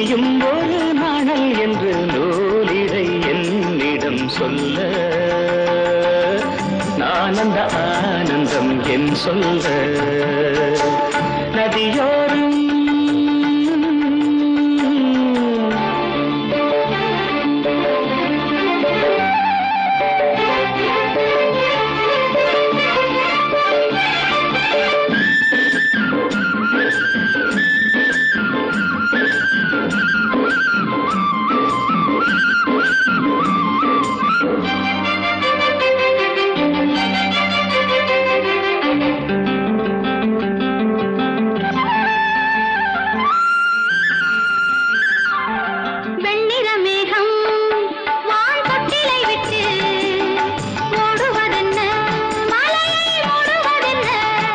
நீயும் ஒரு நாணல் என்று நூலிடை என்னிடம் சொல்ல நான் அந்த ஆனந்தம் என் சொல்ல நதியோரம் வெண்ணிற மேகம் வான் தொட்டிலை விட்டு ஓடுவதென்ன மலையை ஓடுவதென்ன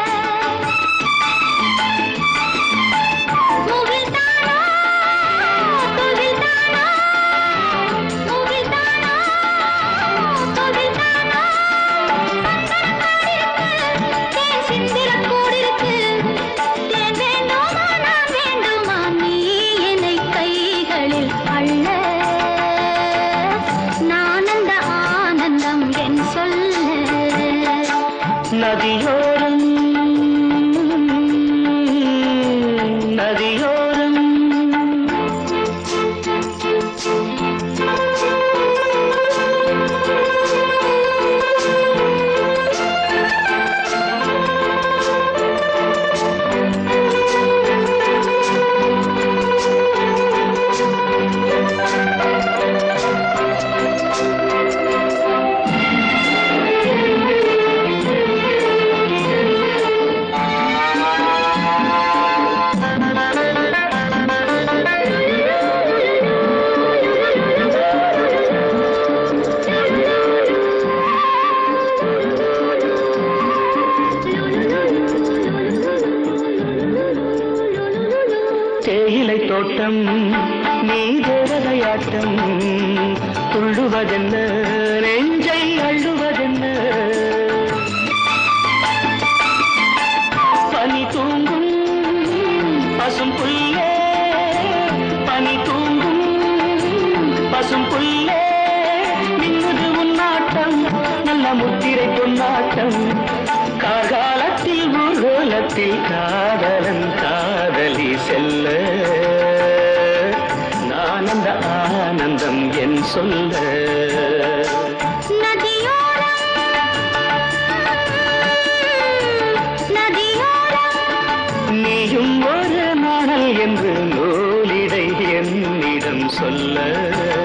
முகில்தானோ துகில்தானோ முகில்தானோ துகில்தானோ தேன் சிந்திர கூடிருக்கு தேன் வேண்டுமா நான் வேண்டுமா நீ என்னை கைகளில் அள்ள நான் அந்த ஆனந்தம் என் சொல்ல நதியோரம் நதியோரம் தேயிலை தோட்டம் நீ தேவதையாட்டம் துள்ளுவதென்ன நெஞ்சை அள்ளுவதென்ன பனி தூங்கும் பசும் புல்லே பனி தூங்கும் பசும் புல்லே மின்னுது உன்னாட்டம் நல்ல முத்திரை பொன்னாட்டம் காகாலத்தில் ஊர்வலத்தில் காதலன் காதலி செல்ல நான் அந்த ஆனந்தம் என் சொல்ல நதியோரம் நதியோரம் நீயும் ஒரு நாணல் என்று நூலிடை என்னிடம் சொல்ல